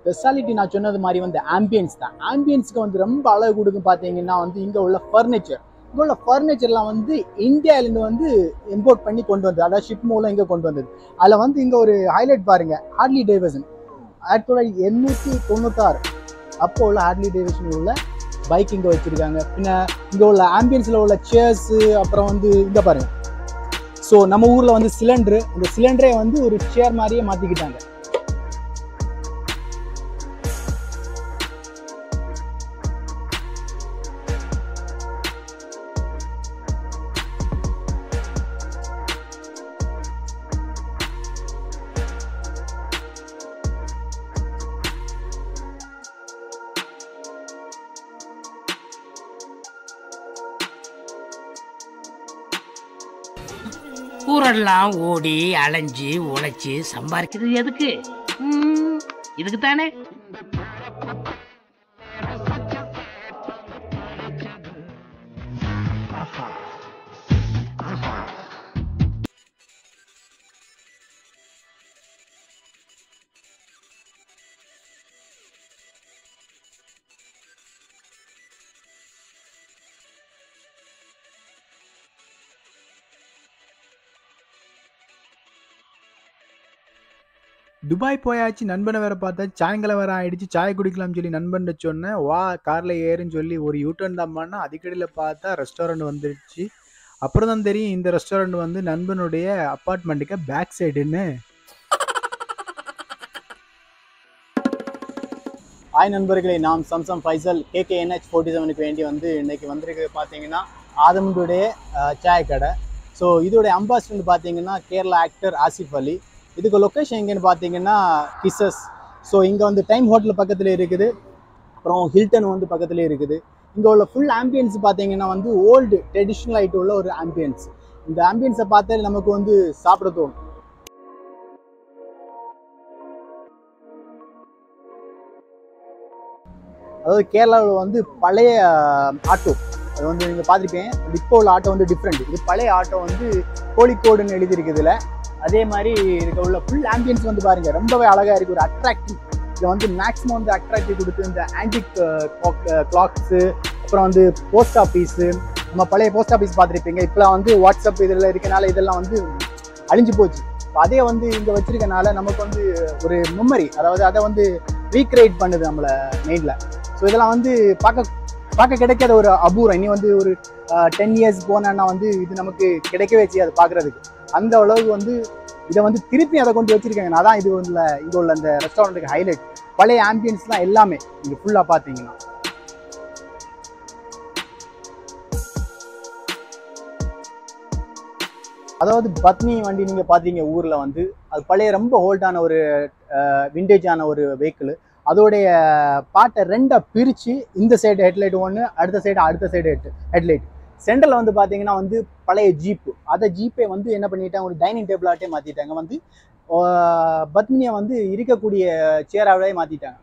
speciality நான் சொன்னது மாதிரி வந்து ஆம்பியன்ஸ் தான் ஆம்பியன்ஸ்க்கு வந்து ரொம்ப அழகு கொடுக்கும் பார்த்தீங்கன்னா வந்து இங்கே உள்ள ஃபர்னிச்சர் இங்கே உள்ள ஃபர்னிச்சர்லாம் வந்து இந்தியாவிலேருந்து வந்து இம்போர்ட் பண்ணி கொண்டு வந்தது அதாவது ஷிப் மூலம் இங்கே கொண்டு வந்தது அதில் வந்து இங்கே ஒரு ஹைலைட் பாருங்க ஹார்ட்லி டேவிசன் ஆயிரத்தி தொள்ளாயிரத்தி எண்ணூற்றி தொண்ணூத்தாறு அப்போ உள்ள ஹார்ட்லி டேவிசன் உள்ள பைக் இங்கே வச்சுருக்காங்க பின்ன இங்கே உள்ள ஆம்பியன்ஸில் உள்ள சேர்ஸு அப்புறம் வந்து இங்கே பாருங்க ஸோ நம்ம ஊரில் வந்து சிலிண்டரு இந்த சிலிண்டரே வந்து ஒரு சேர் மாதிரியே மாற்றிக்கிட்டாங்க ஊரெல்லாம் ஓடி அலைஞ்சு உழைச்சு சம்பாதிக்கிறது எதுக்கு ம், இதுக்கு தானே துபாய் போயாச்சு நண்பனை வேற பார்த்தா சாயங்காலம் வேற ஆயிடுச்சு சாய் குடிக்கலாம்னு சொல்லி நண்பன் சொன்னேன் வா கார்ல ஏறுன்னு சொல்லி ஒரு யூட்டர்ன் தான் பண்ணா அதுக்கடியில் பார்த்தா ரெஸ்டாரண்ட் வந்துடுச்சு அப்புறம் தான் தெரியும் இந்த ரெஸ்டாரண்ட் வந்து நண்பனுடைய அப்பார்ட்மெண்ட்டுக்கு பேக் சைடுன்னு ஹாய் நண்பர்களே நாம் சம்சம் ஃபைசல் கேகே என்ஹெச் ஃபோர்ட்டி செவனுக்கு வேண்டி வந்து இன்னைக்கு வந்திருக்கு பார்த்தீங்கன்னா ஆதமுடைய சாய் கடை ஸோ இதோடைய அம்பாசிடர் பார்த்தீங்கன்னா கேரளா ஆக்டர் ஆசிஃப் அலி இதுக்கு லொக்கேஷன் எங்கேன்னு பார்த்தீங்கன்னா கிசஸ் ஸோ இங்கே வந்து டைம் ஹோட்டல் பக்கத்தில் இருக்குது அப்புறம் ஹில்டன் வந்து பக்கத்துல இருக்குது இங்கே உள்ள ஃபுல் ஆம்பியன்ஸ் பார்த்தீங்கன்னா வந்து ஓல்டு ட்ரெடிஷ்னல் ஆகிட்டு உள்ள ஒரு ஆம்பியன்ஸ் இந்த ஆம்பியன்ஸை பார்த்தாலே நமக்கு வந்து சாப்பிட தோணும் அதாவது கேரளாவில் வந்து பழைய ஆட்டோ அது வந்து நீங்கள் பார்த்துருப்பீங்க இப்போ உள்ள ஆட்டோ வந்து டிஃப்ரெண்ட் இது பழைய ஆட்டோ வந்து கோழிக்கோடுன்னு எழுதியிருக்குதுல அதே மாதிரி இருக்க உள்ள ஃபுல் ஆம்பியன்ஸ் வந்து பாருங்க ரொம்பவே அழகாக இருக்குது ஒரு அட்ராக்டிவ் இதில் வந்து மேக்ஸிமம் வந்து அட்ராக்டிவ் கொடுத்து இந்த ஆன்டிக் கிளாக்ஸு அப்புறம் வந்து போஸ்ட் ஆஃபீஸு நம்ம பழைய போஸ்ட் ஆஃபீஸ் பார்த்துருப்பீங்க இப்போலாம் வந்து வாட்ஸ்அப் இதில் இருக்கனால இதெல்லாம் வந்து அழிஞ்சு போச்சு இப்போ அதே வந்து இங்கே வச்சிருக்கனால நமக்கு வந்து ஒரு மெமரி அதாவது அதை வந்து ரீக்ரியேட் பண்ணுது நம்மளை மெயினில் ஸோ இதெல்லாம் வந்து பார்க்க பார்க்க கிடைக்காத ஒரு அபூரம் இனி வந்து ஒரு டென் இயர்ஸ் போனோன்னா வந்து இது நமக்கு கிடைக்கவே செய்யாது பார்க்குறதுக்கு அந்த அளவுக்கு வந்து இதை வந்து திருப்பி அதை கொண்டு வச்சிருக்காங்க அதான் இது உள்ள இங்கே உள்ள அந்த ரெஸ்டாரண்ட்டுக்கு ஹைலைட் பழைய ஆம்பியன்ஸ்லாம் எல்லாமே இங்கே ஃபுல்லாக பார்த்தீங்கன்னா அதாவது பத்னி வண்டி நீங்க பாத்தீங்க ஊர்ல வந்து அது பழைய ரொம்ப ஓல்டான ஒரு விண்டேஜான ஒரு வெஹிக்கிள் அதோடைய பாட்டை ரெண்டா பிரிச்சு இந்த சைடு ஹெட்லைட் ஒன்று அடுத்த சைடு அடுத்த சைடு ஹெட் ஹெட்லைட் சென்டரில் வந்து பார்த்தீங்கன்னா வந்து பழைய ஜீப்பு அதை ஜீப்பை வந்து என்ன பண்ணிட்டாங்க ஒரு டைனிங் டேபிள் ஆட்டே மாற்றிட்டாங்க வந்து ஆஹ், பத்மினியை வந்து இருக்கக்கூடிய சேராவே மாற்றிட்டாங்க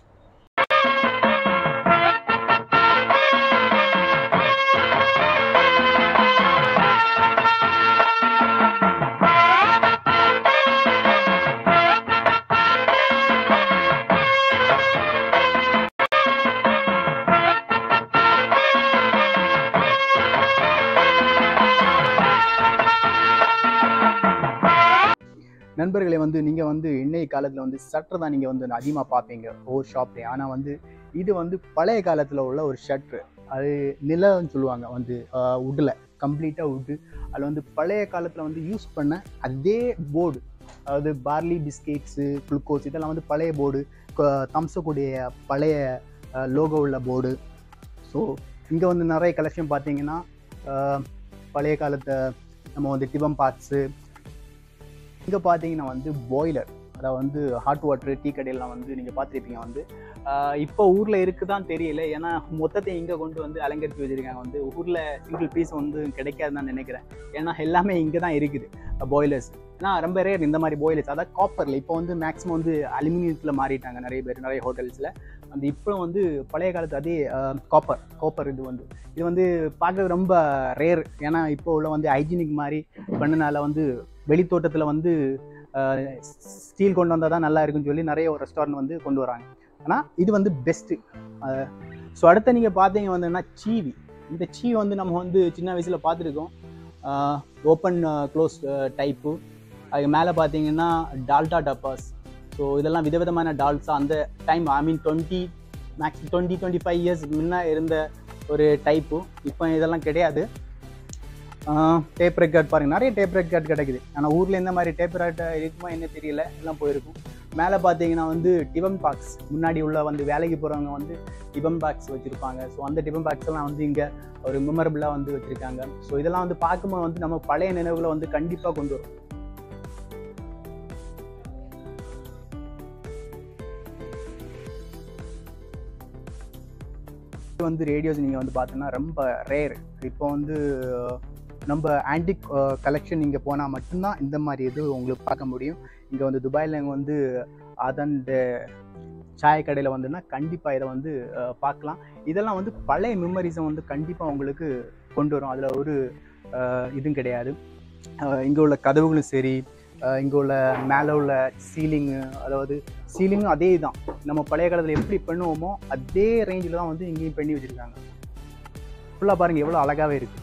நண்பர்களே வந்து நீங்கள் வந்து இன்னைய காலத்தில் வந்து ஷட்ரு தான் நீங்கள் வந்து அதிகமாக பார்ப்பீங்க ஒவ்வொரு ஷாப்லேயும் ஆனால் வந்து இது வந்து பழைய காலத்தில் உள்ள ஒரு ஷட்ரு அது நிலன்னு சொல்லுவாங்க வந்து உட்டில் கம்ப்ளீட்டாக உட்டு அதில் வந்து பழைய காலத்தில் வந்து யூஸ் பண்ண அதே போர்டு அதாவது பார்லி பிஸ்கெட்ஸு குளுக்கோஸ் இதெல்லாம் வந்து பழைய போர்டு தம்சக்கூடிய பழைய லோகோ உள்ள போர்டு ஸோ இங்கே வந்து நிறைய கலெக்ஷன் பார்த்தீங்கன்னா அஹ், பழைய காலத்தை நம்ம வந்து டிபம் பார்ட்ஸு இங்கே பார்த்தீங்கன்னா வந்து பாய்லர் அதாவது வந்து ஹாட் வாட்டர் டீ கடையெல்லாம் வந்து நீங்கள் பார்த்துருப்பீங்க வந்து ஆஹ் இப்போ ஊரில் இருக்குதான் தெரியல ஏன்னா மொத்தத்தை இங்கே கொண்டு வந்து அலங்கரித்து வச்சிருக்காங்க வந்து ஊரில் சிங்கிள் பீஸ் வந்து கிடைக்காதுன்னு நான் நினைக்கிறேன் ஏன்னா எல்லாமே இங்கே தான் இருக்குது பாய்லர்ஸ் ஏன்னா ரொம்ப ரேர் இந்த மாதிரி பாய்லர்ஸ் அதாவது காப்பரில் இப்போ வந்து மேக்ஸிமம் வந்து அலுமினியத்தில் மாறிட்டாங்க நிறைய பேர் நிறைய ஹோட்டல்ஸில் அந்த இப்போ வந்து பழைய காலத்து அதே காப்பர் காப்பர் இது வந்து இது வந்து பார்க்கறது ரொம்ப ரேர் ஏன்னா இப்போ உள்ள வந்து ஹைஜீனிக் மாதிரி பண்ணனால வந்து வெளித்தோட்டத்தில் வந்து ஸ்டீல் கொண்டு வந்தால் தான் நல்லா இருக்குன்னு சொல்லி நிறைய ரெஸ்டாரண்ட் வந்து கொண்டு வராங்க ஆனால் இது வந்து பெஸ்ட்டு ஸோ அடுத்து நீங்கள் பார்த்தீங்க வந்துன்னா சீவி இந்த சீவி வந்து நம்ம வந்து சின்ன வயசில் பார்த்துருக்கோம் ஓப்பன் க்ளோஸ் டைப்பு அதுக்கு மேலே பார்த்தீங்கன்னா டால்டா டப்பாஸ் ஸோ இதெல்லாம் விதவிதமான டால்ஸா அந்த time I mean twenty max twenty twenty five years முன்னே இருந்த ஒரு டைப்பு இப்போ இதெல்லாம் கிடையாது டேப் ரெக்கார்ட் பாருங்கள் நிறைய டேப் ரெக்கார்ட் கிடைக்குது ஆனால் ஊரில் இந்த மாதிரி டேப் ரெக்கார்ட் இருக்குமா என்ன தெரியல எல்லாம் போயிருக்கும் மேலே பார்த்தீங்கன்னா வந்து டிபன் பாக்ஸ் முன்னாடி உள்ள வந்து வேலைக்கு போகிறவங்க வந்து டிபன் பாக்ஸ் வச்சுருப்பாங்க ஸோ அந்த டிபன் பாக்ஸ் எல்லாம் வந்து இங்கே ஒரு மெமரபிளாக வந்து வச்சுருக்காங்க ஸோ இதெல்லாம் வந்து பார்க்கும்போது வந்து நம்ம பழைய நினைவுகளை வந்து கண்டிப்பாக கொண்டு வரும் இது வந்து ரேடியோஸ் நீங்கள் வந்து பார்த்தோன்னா ரொம்ப ரேர் இப்போ வந்து நம்ம ஆன்டிக் கலெக்ஷன் இங்கே போனால் மட்டும்தான் இந்த மாதிரி இது உங்களுக்கு பார்க்க முடியும் இங்கே வந்து துபாயில் இங்கே வந்து அதன் சாய கடையில் வந்துன்னா கண்டிப்பாக இதை வந்து அஹ், பார்க்கலாம் இதெல்லாம் வந்து பழைய மெமரிஸை வந்து கண்டிப்பாக உங்களுக்கு கொண்டு வரும் அதில் ஒரு அஹ், இதுவும் கிடையாது இங்கே உள்ள கதவுகளும் சரி இங்கே உள்ள மேலே உள்ள சீலிங்கு அதாவது சீலிங்கும் அதே தான் நம்ம பழைய காலத்தில் எப்படி பண்ணுவோமோ அதே ரேஞ்சில் தான் வந்து இங்கேயும் பண்ணி வச்சுருக்காங்க ஃபுல்லாக பாருங்கள் எவ்வளோ அழகாகவே இருக்குது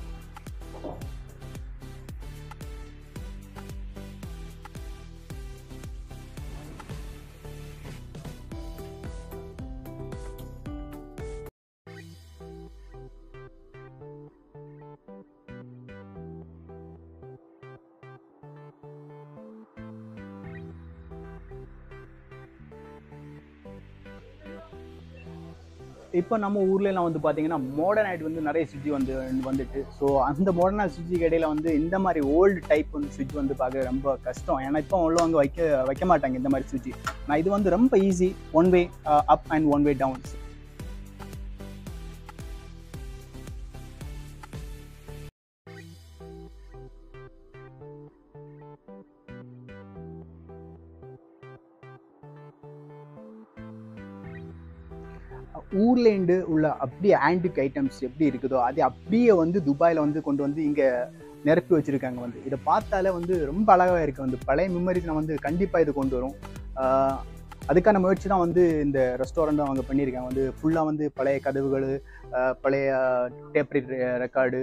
இப்போ நம்ம ஊர்ல எல்லாம் வந்து பார்த்தீங்கன்னா மாடர்ன் ஆயிட் வந்து நிறைய சுவிட்ச் வந்து வந்துட்டு ஸோ அந்த மாடர்ன் சுவிட்சுக்கு இடையில வந்து இந்த மாதிரி ஓல்டு டைப் வந்து சுவிட்ச் வந்து பார்க்க ரொம்ப கஷ்டம் ஏன்னா இப்போ உள்ளவங்க வைக்க வைக்க மாட்டாங்க இந்த மாதிரி சுவிட்ச் நான் இது வந்து ரொம்ப easy one way up and one way down ஊர்லேண்டு உள்ள அப்படியே ஆன்டிக் ஐட்டம்ஸ் எப்படி இருக்குதோ அது அப்படியே வந்து துபாயில் வந்து கொண்டு வந்து இங்கே நிரப்பி வச்சுருக்காங்க வந்து இதை பார்த்தாலே வந்து ரொம்ப அழகாக இருக்குது வந்து பழைய மெமரிஸ் நான் வந்து கண்டிப்பாக இது கொண்டு வரும் ஆஹ் அதுக்கான முயற்சி தான் வந்து இந்த ரெஸ்டாரண்ட் அவங்க பண்ணியிருக்காங்க வந்து ஃபுல்லாக வந்து பழைய கதவுகள் ஆஹ் பழைய டேப் ரெக்கார்டு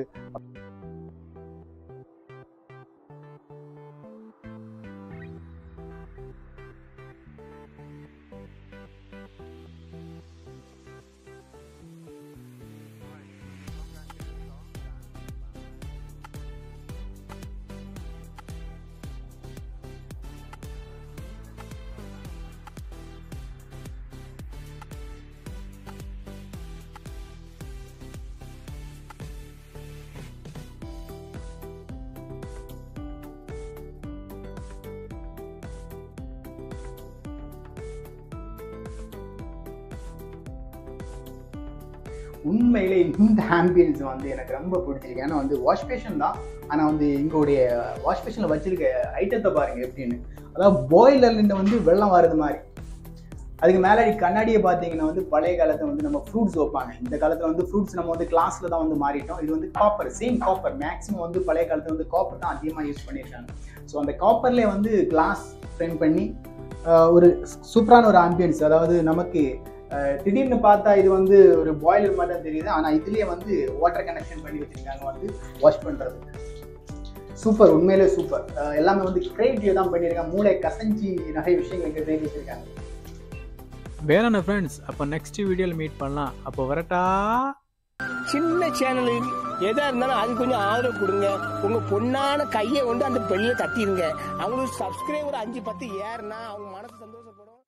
உண்மையிலே இந்த ஆம்பியன்ஸ் வந்து எனக்கு ரொம்ப பிடிச்சிருக்கு ஏன்னா வந்து வாஷ் பேஷன் தான் ஆனால் வந்து எங்களுடைய வாஷ் பேஷனில் வச்சிருக்க ஐட்டத்தை பாருங்க எப்படின்னு அதாவது பாய்லர்லேருந்து வந்து வெள்ளம் வர்றது மாதிரி அதுக்கு மேலே கண்ணாடியை பார்த்தீங்கன்னா வந்து பழைய காலத்தில் வந்து நம்ம ஃப்ரூட்ஸ் வைப்பாங்க இந்த காலத்தில் வந்து ஃப்ரூட்ஸ் நம்ம வந்து கிளாஸில் தான் வந்து மாறிட்டோம் இது வந்து காப்பர் சேம் காப்பர் மேக்ஸிமம் வந்து பழைய காலத்தில் வந்து காப்பர் தான் அதிகமாக யூஸ் பண்ணியிருக்காங்க ஸோ அந்த காப்பர்லேயே வந்து கிளாஸ் ஃப்ரேம் பண்ணி ஆஹ், ஒரு சூப்பரான ஒரு ஆம்பியன்ஸ் அதாவது நமக்கு ஆஹ், திடீர்னு பார்த்தா இது வந்து ஒரு பாய்லர் மாதிரி தான் தெரியுது ஆனால் இதுலேயே வந்து வாட்டர் கனெக்ஷன் பண்ணி வச்சிருக்காங்க வந்து வாஷ் பண்ணுறது சூப்பர் உண்மையிலே சூப்பர் எல்லாமே வந்து கிரியேட்டிவ் தான் பண்ணியிருக்காங்க மூளை கசஞ்சி நிறைய விஷயங்கள் இங்கே தெரிஞ்சு வச்சிருக்காங்க வேற ஃப்ரெண்ட்ஸ் அப்போ நெக்ஸ்ட் வீடியோவில் மீட் பண்ணலாம் அப்போ வரட்டா சின்ன சேனலு எதா இருந்தாலும் அது கொஞ்சம் ஆதரவு கொடுங்க உங்க பொண்ணான கையை கொண்டு அந்த பெல்ல தட்டிடுங்க அவங்களுக்கு சப்ஸ்கிரைபர் அஞ்சு பத்து ஏறுனா அவங்க மனசு சந்தோஷப்படும்